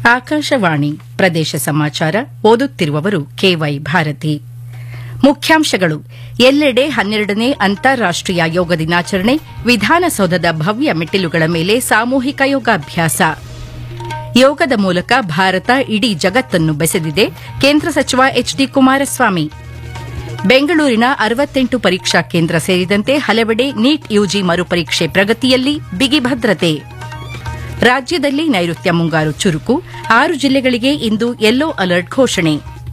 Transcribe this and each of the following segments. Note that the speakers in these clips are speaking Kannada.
ಆಕಾಶವಾಣಿ ಪ್ರದೇಶ ಸಮಾಚಾರ ಓದುತ್ತಿರುವವರು ಕೆವೈ ಭಾರತಿ ಮುಖ್ಯಾಂಶಗಳು ಎಲ್ಲೆಡೆ ಹನ್ನೆರಡನೇ ಅಂತಾರಾಷ್ಟೀಯ ಯೋಗ ದಿನಾಚರಣೆ ವಿಧಾನಸೌಧದ ಭವ್ಯ ಮೆಟ್ಟಿಲುಗಳ ಮೇಲೆ ಸಾಮೂಹಿಕ ಯೋಗಾಭ್ಯಾಸ ಯೋಗದ ಮೂಲಕ ಭಾರತ ಇಡೀ ಜಗತ್ತನ್ನು ಬೆಸೆದಿದೆ ಕೇಂದ್ರ ಸಚಿವ ಎಚ್ಡಿ ಕುಮಾರಸ್ವಾಮಿ ಬೆಂಗಳೂರಿನ ಅರವತ್ತೆಂಟು ಪರೀಕ್ಷಾ ಕೇಂದ್ರ ಸೇರಿದಂತೆ ಹಲವೆಡೆ ನೀಟ್ ಯುಜಿ ಮರುಪರೀಕ್ಷೆ ಪ್ರಗತಿಯಲ್ಲಿ ಬಿಗಿ ಭದ್ರತೆ ರಾಜ್ಯದಲ್ಲಿ ನೈಋತ್ಯ ಮುಂಗಾರು ಚುರುಕು ಆರು ಜಿಲ್ಲೆಗಳಿಗೆ ಇಂದು ಯೆಲ್ಲೋ ಅಲರ್ಟ್ ಘೋಷಣೆ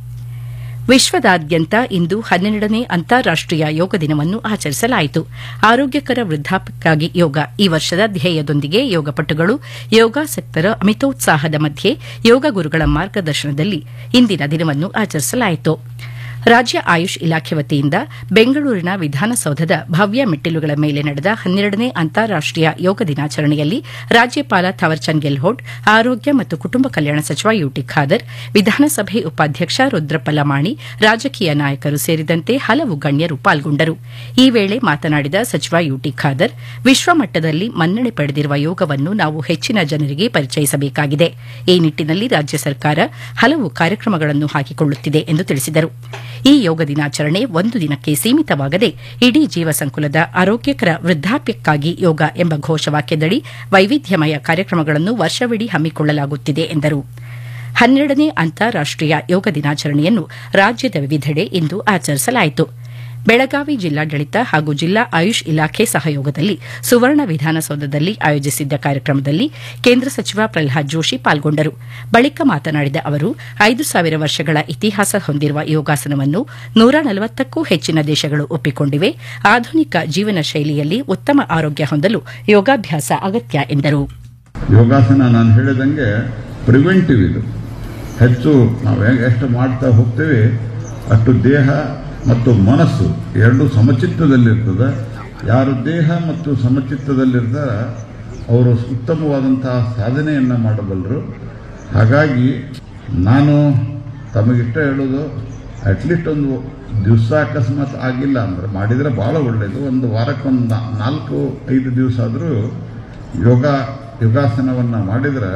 ವಿಶ್ವದಾದ್ಯಂತ ಇಂದು ಹನ್ನೆರಡನೇ ಅಂತಾರಾಷ್ಟೀಯ ಯೋಗ ದಿನವನ್ನು ಆಚರಿಸಲಾಯಿತು ಆರೋಗ್ಯಕರ ವೃದ್ಧಾಪ್ಯಕ್ಕಾಗಿ ಯೋಗ ಈ ವರ್ಷದ ಧ್ಯೇಯದೊಂದಿಗೆ ಯೋಗಪಟುಗಳು ಯೋಗಾಸಕ್ತರ ಅಮಿತೋತ್ಸಾಹದ ಮಧ್ಯೆ ಯೋಗ ಗುರುಗಳ ಮಾರ್ಗದರ್ಶನದಲ್ಲಿ ಇಂದಿನ ದಿನವನ್ನು ಆಚರಿಸಲಾಯಿತು ರಾಜ್ಯ ಆಯುಷ್ ಇಲಾಖೆ ವತಿಯಿಂದ ಬೆಂಗಳೂರಿನ ವಿಧಾನಸೌಧದ ಭವ್ಯ ಮೆಟ್ಟಿಲುಗಳ ಮೇಲೆ ನಡೆದ ಹನ್ನೆರಡನೇ ಅಂತಾರಾಷ್ಟೀಯ ಯೋಗ ದಿನಾಚರಣೆಯಲ್ಲಿ ರಾಜ್ಯಪಾಲ ಥವರ್ಚಂದ್ ಗೆಹ್ಲೋಟ್ ಆರೋಗ್ಯ ಮತ್ತು ಕುಟುಂಬ ಕಲ್ಯಾಣ ಸಚಿವ ಯುಟಿ ಖಾದರ್ ವಿಧಾನಸಭೆ ಉಪಾಧ್ಯಕ್ಷ ರುದ್ರಪ್ಪ ಲಮಾಣಿ ರಾಜಕೀಯ ನಾಯಕರು ಸೇರಿದಂತೆ ಹಲವು ಗಣ್ಯರು ಪಾಲ್ಗೊಂಡರು ಈ ವೇಳೆ ಮಾತನಾಡಿದ ಸಚಿವ ಯುಟಿ ಖಾದರ್ ವಿಶ್ವಮಟ್ಟದಲ್ಲಿ ಮನ್ನಣೆ ಪಡೆದಿರುವ ಯೋಗವನ್ನು ನಾವು ಹೆಚ್ಚಿನ ಜನರಿಗೆ ಪರಿಚಯಿಸಬೇಕಾಗಿದೆ ಈ ನಿಟ್ಟಿನಲ್ಲಿ ರಾಜ್ಯ ಸರ್ಕಾರ ಹಲವು ಕಾರ್ಯಕ್ರಮಗಳನ್ನು ಹಾಕಿಕೊಳ್ಳುತ್ತಿದೆ ಎಂದು ತಿಳಿಸಿದರು ಈ ಯೋಗ ದಿನಾಚರಣೆ ಒಂದು ದಿನಕ್ಕೆ ಸೀಮಿತವಾಗದೆ ಇಡೀ ಜೀವ ಸಂಕುಲದ ಆರೋಗ್ಯಕರ ವೃದ್ಧಾಪ್ಯಕ್ಕಾಗಿ ಯೋಗ ಎಂಬ ಘೋಷವಾಕ್ಯದಡಿ ವೈವಿಧ್ಯಮಯ ಕಾರ್ಯಕ್ರಮಗಳನ್ನು ವರ್ಷವಿಡೀ ಹಮ್ಮಿಕೊಳ್ಳಲಾಗುತ್ತಿದೆ ಎಂದರು ಹನ್ನೆರಡನೇ ಅಂತಾರಾಷ್ಟೀಯ ಯೋಗ ದಿನಾಚರಣೆಯನ್ನು ರಾಜ್ಯದ ವಿವಿಧೆಡೆ ಇಂದು ಆಚರಿಸಲಾಯಿತು ಬೆಳಗಾವಿ ಜಿಲ್ಲಾಡಳಿತ ಹಾಗೂ ಜಿಲ್ಲಾ ಆಯುಷ್ ಇಲಾಖೆ ಸಹಯೋಗದಲ್ಲಿ ಸುವರ್ಣ ವಿಧಾನಸೌಧದಲ್ಲಿ ಆಯೋಜಿಸಿದ್ದ ಕಾರ್ಯಕ್ರಮದಲ್ಲಿ ಕೇಂದ್ರ ಸಚಿವ ಪ್ರಲ್ಹಾದ್ ಜೋಶಿ ಪಾಲ್ಗೊಂಡರು ಬಳಿಕ ಮಾತನಾಡಿದ ಅವರು ಐದು ಸಾವಿರ ವರ್ಷಗಳ ಇತಿಹಾಸ ಹೊಂದಿರುವ ಯೋಗಾಸನವನ್ನು ನೂರ ನಲವತ್ತಕ್ಕೂ ಹೆಚ್ಚಿನ ದೇಶಗಳು ಒಪ್ಪಿಕೊಂಡಿವೆ ಆಧುನಿಕ ಜೀವನ ಶೈಲಿಯಲ್ಲಿ ಉತ್ತಮ ಆರೋಗ್ಯ ಹೊಂದಲು ಯೋಗಾಭ್ಯಾಸ ಅಗತ್ಯ ಎಂದರು ಯೋಗಾಸನ ನಾನು ಹೇಳಿದಂಗೆ ಪ್ರಿವೆಂಟಿವ್ ಇದು ಹೆಚ್ಚು ನಾವು ಎಷ್ಟು ಮಾಡ್ತಾ ಹೋಗ್ತೇವೆ ಅಷ್ಟು ದೇಹ ಮತ್ತು ಮನಸ್ಸು ಎರಡು ಸಮಚಿತ್ತದಲ್ಲಿರ್ತದೆ ಯಾರು ದೇಹ ಮತ್ತು ಸಮಚಿತ್ತದಲ್ಲಿರ್ತಾರ ಅವರು ಉತ್ತಮವಾದಂತಹ ಸಾಧನೆಯನ್ನು ಮಾಡಬಲ್ಲರು ಹಾಗಾಗಿ ನಾನು ತಮಗಿಷ್ಟ ಹೇಳೋದು ಅಟ್ಲೀಸ್ಟ್ ಒಂದು ದಿವಸ ಅಕಸ್ಮಾತ್ ಆಗಿಲ್ಲ ಅಂದ್ರೆ ಮಾಡಿದರೆ ಭಾಳ ಒಳ್ಳೆಯದು ಒಂದು ವಾರಕ್ಕೊಂದು ನಾಲ್ಕು ಐದು ದಿವಸ ಆದರೂ ಯೋಗ ಯೋಗಾಸನವನ್ನು ಮಾಡಿದರೆ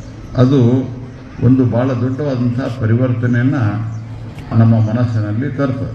ಅದು ಒಂದು ಭಾಳ ದೊಡ್ಡವಾದಂತಹ ಪರಿವರ್ತನೆಯನ್ನು ನಮ್ಮ ಮನಸ್ಸಿನಲ್ಲಿ ತರ್ತದೆ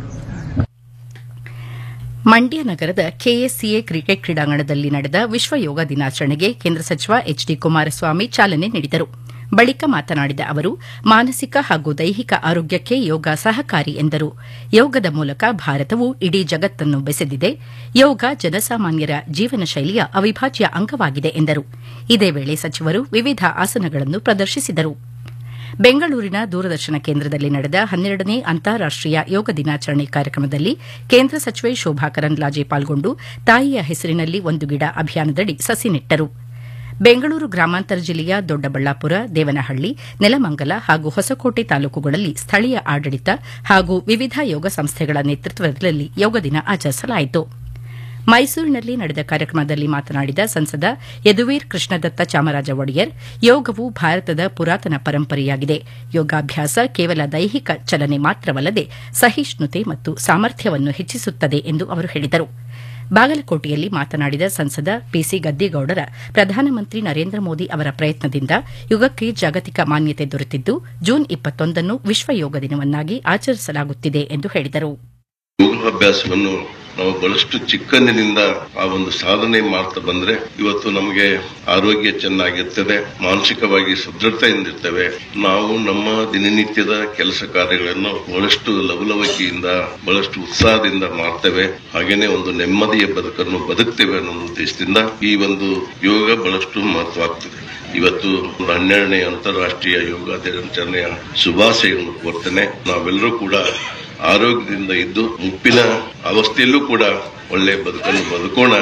ಮಂಡ್ಯ ನಗರದ ಕೆಎಸ್ಸಿಎ ಕ್ರಿಕೆಟ್ ಕ್ರೀಡಾಂಗಣದಲ್ಲಿ ನಡೆದ ವಿಶ್ವ ಯೋಗ ದಿನಾಚರಣೆಗೆ ಕೇಂದ್ರ ಸಚಿವ ಎಚ್ಡಿ ಕುಮಾರಸ್ವಾಮಿ ಚಾಲನೆ ನೀಡಿದರು ಬಳಿಕ ಮಾತನಾಡಿದ ಅವರು ಮಾನಸಿಕ ಹಾಗೂ ದೈಹಿಕ ಆರೋಗ್ಯಕ್ಕೆ ಯೋಗ ಸಹಕಾರಿ ಎಂದರು ಯೋಗದ ಮೂಲಕ ಭಾರತವು ಇಡೀ ಜಗತ್ತನ್ನು ಬೆಸೆದಿದೆ ಯೋಗ ಜನಸಾಮಾನ್ಯರ ಜೀವನ ಶೈಲಿಯ ಅವಿಭಾಜ್ಯ ಅಂಗವಾಗಿದೆ ಎಂದರು ಇದೇ ವೇಳೆ ಸಚಿವರು ವಿವಿಧ ಆಸನಗಳನ್ನು ಪ್ರದರ್ಶಿಸಿದರು ಬೆಂಗಳೂರಿನ ದೂರದರ್ಶನ ಕೇಂದ್ರದಲ್ಲಿ ನಡೆದ ಹನ್ನೆರಡನೇ ಅಂತಾರಾಷ್ಟೀಯ ಯೋಗ ದಿನಾಚರಣೆ ಕಾರ್ಯಕ್ರಮದಲ್ಲಿ ಕೇಂದ್ರ ಸಚಿವೆ ಶೋಭಾ ಕರಂದ್ಲಾಜೆ ಪಾಲ್ಗೊಂಡು ತಾಯಿಯ ಹೆಸರಿನಲ್ಲಿ ಒಂದು ಗಿಡ ಅಭಿಯಾನದಡಿ ಸಸಿ ನೆಟ್ಟರು ಬೆಂಗಳೂರು ಗ್ರಾಮಾಂತರ ಜಿಲ್ಲೆಯ ದೊಡ್ಡಬಳ್ಳಾಪುರ ದೇವನಹಳ್ಳಿ ನೆಲಮಂಗಲ ಹಾಗೂ ಹೊಸಕೋಟೆ ತಾಲೂಕುಗಳಲ್ಲಿ ಸ್ಥಳೀಯ ಆಡಳಿತ ಹಾಗೂ ವಿವಿಧ ಯೋಗ ಸಂಸ್ಥೆಗಳ ನೇತೃತ್ವದಲ್ಲಿ ಯೋಗ ದಿನ ಆಚರಿಸಲಾಯಿತು ಮೈಸೂರಿನಲ್ಲಿ ನಡೆದ ಕಾರ್ಯಕ್ರಮದಲ್ಲಿ ಮಾತನಾಡಿದ ಸಂಸದ ಯದುವೀರ್ ಕೃಷ್ಣದತ್ತ ಚಾಮರಾಜ ಒಡೆಯರ್ ಯೋಗವು ಭಾರತದ ಪುರಾತನ ಪರಂಪರೆಯಾಗಿದೆ ಯೋಗಾಭ್ಯಾಸ ಕೇವಲ ದೈಹಿಕ ಚಲನೆ ಮಾತ್ರವಲ್ಲದೆ ಸಹಿಷ್ಣುತೆ ಮತ್ತು ಸಾಮರ್ಥ್ಯವನ್ನು ಹೆಚ್ಚಿಸುತ್ತದೆ ಎಂದು ಅವರು ಹೇಳಿದರು ಬಾಗಲಕೋಟೆಯಲ್ಲಿ ಮಾತನಾಡಿದ ಸಂಸದ ಪಿಸಿ ಗದ್ದಿಗೌಡರ ಪ್ರಧಾನಮಂತ್ರಿ ನರೇಂದ್ರ ಮೋದಿ ಅವರ ಪ್ರಯತ್ನದಿಂದ ಯುಗಕ್ಕೆ ಜಾಗತಿಕ ಮಾನ್ಯತೆ ದೊರೆತಿದ್ದು ಜೂನ್ ಇಪ್ಪತ್ತೊಂದನ್ನು ವಿಶ್ವ ಯೋಗ ದಿನವನ್ನಾಗಿ ಆಚರಿಸಲಾಗುತ್ತಿದೆ ಎಂದು ಹೇಳಿದರು ಯೋಗಾಭ್ಯಾಸವನ್ನು ನಾವು ಬಹಳಷ್ಟು ಚಿಕ್ಕಂದಿನಿಂದ ಆ ಒಂದು ಸಾಧನೆ ಮಾಡ್ತಾ ಬಂದ್ರೆ ಇವತ್ತು ನಮಗೆ ಆರೋಗ್ಯ ಚೆನ್ನಾಗಿರ್ತದೆ ಮಾನಸಿಕವಾಗಿ ಸದೃಢತೆಯಿಂದಿರ್ತೇವೆ ನಾವು ನಮ್ಮ ದಿನನಿತ್ಯದ ಕೆಲಸ ಕಾರ್ಯಗಳನ್ನು ಬಹಳಷ್ಟು ಲವಲವಿಕೆಯಿಂದ ಬಹಳಷ್ಟು ಉತ್ಸಾಹದಿಂದ ಮಾಡ್ತೇವೆ ಹಾಗೇನೆ ಒಂದು ನೆಮ್ಮದಿಯ ಬದುಕನ್ನು ಬದುಕ್ತೇವೆ ಅನ್ನೋ ಉದ್ದೇಶದಿಂದ ಈ ಒಂದು ಯೋಗ ಬಹಳಷ್ಟು ಮಹತ್ವ ಆಗ್ತದೆ ಇವತ್ತು ಹನ್ನೆರಡನೇ ಅಂತಾರಾಷ್ಟ್ರೀಯ ಯೋಗ ದಿನಾಚರಣೆಯ ಶುಭಾಶಯವನ್ನು ಕೋರ್ತೇನೆ ನಾವೆಲ್ಲರೂ ಕೂಡ ಆರೋಗ್ಯದಿಂದ ಇದ್ದು ಮುಪ್ಪಿನ ಅವಸ್ಥೆಯಲ್ಲೂ ಕೂಡ ಒಳ್ಳೆಯ ಬದುಕನ್ನು ಬದುಕೋಣ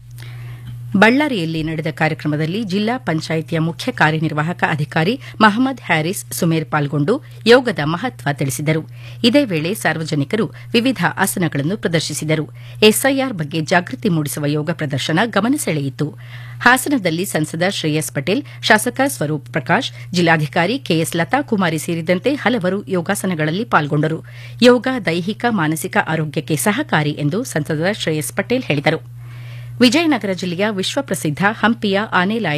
ಬಳ್ಳಾರಿಯಲ್ಲಿ ನಡೆದ ಕಾರ್ಯಕ್ರಮದಲ್ಲಿ ಜಿಲ್ಲಾ ಪಂಚಾಯಿತಿಯ ಮುಖ್ಯ ಕಾರ್ಯನಿರ್ವಾಹಕ ಅಧಿಕಾರಿ ಮಹಮ್ಮದ್ ಹ್ಯಾರಿಸ್ ಸುಮೇರ್ ಪಾಲ್ಗೊಂಡು ಯೋಗದ ಮಹತ್ವ ತಿಳಿಸಿದರು ಇದೇ ವೇಳೆ ಸಾರ್ವಜನಿಕರು ವಿವಿಧ ಆಸನಗಳನ್ನು ಪ್ರದರ್ಶಿಸಿದರು ಎಸ್ಐಆರ್ ಬಗ್ಗೆ ಜಾಗೃತಿ ಮೂಡಿಸುವ ಯೋಗ ಪ್ರದರ್ಶನ ಗಮನ ಸೆಳೆಯಿತು ಹಾಸನದಲ್ಲಿ ಸಂಸದ ಶ್ರೇಯಸ್ ಪಟೇಲ್ ಶಾಸಕ ಸ್ವರೂಪ್ ಪ್ರಕಾಶ್ ಜಿಲ್ಲಾಧಿಕಾರಿ ಕೆಎಸ್ ಲತಾ ಕುಮಾರಿ ಸೇರಿದಂತೆ ಹಲವರು ಯೋಗಾಸನಗಳಲ್ಲಿ ಪಾಲ್ಗೊಂಡರು ಯೋಗ ದೈಹಿಕ ಮಾನಸಿಕ ಆರೋಗ್ಯಕ್ಕೆ ಸಹಕಾರಿ ಎಂದು ಸಂಸದ ಶ್ರೇಯಸ್ ಪಟೇಲ್ ಹೇಳಿದರು ವಿಜಯನಗರ ಜಿಲ್ಲೆಯ ವಿಶ್ವಪ್ರಸಿದ್ದ ಹಂಪಿಯ ಆನೆಲಾಯ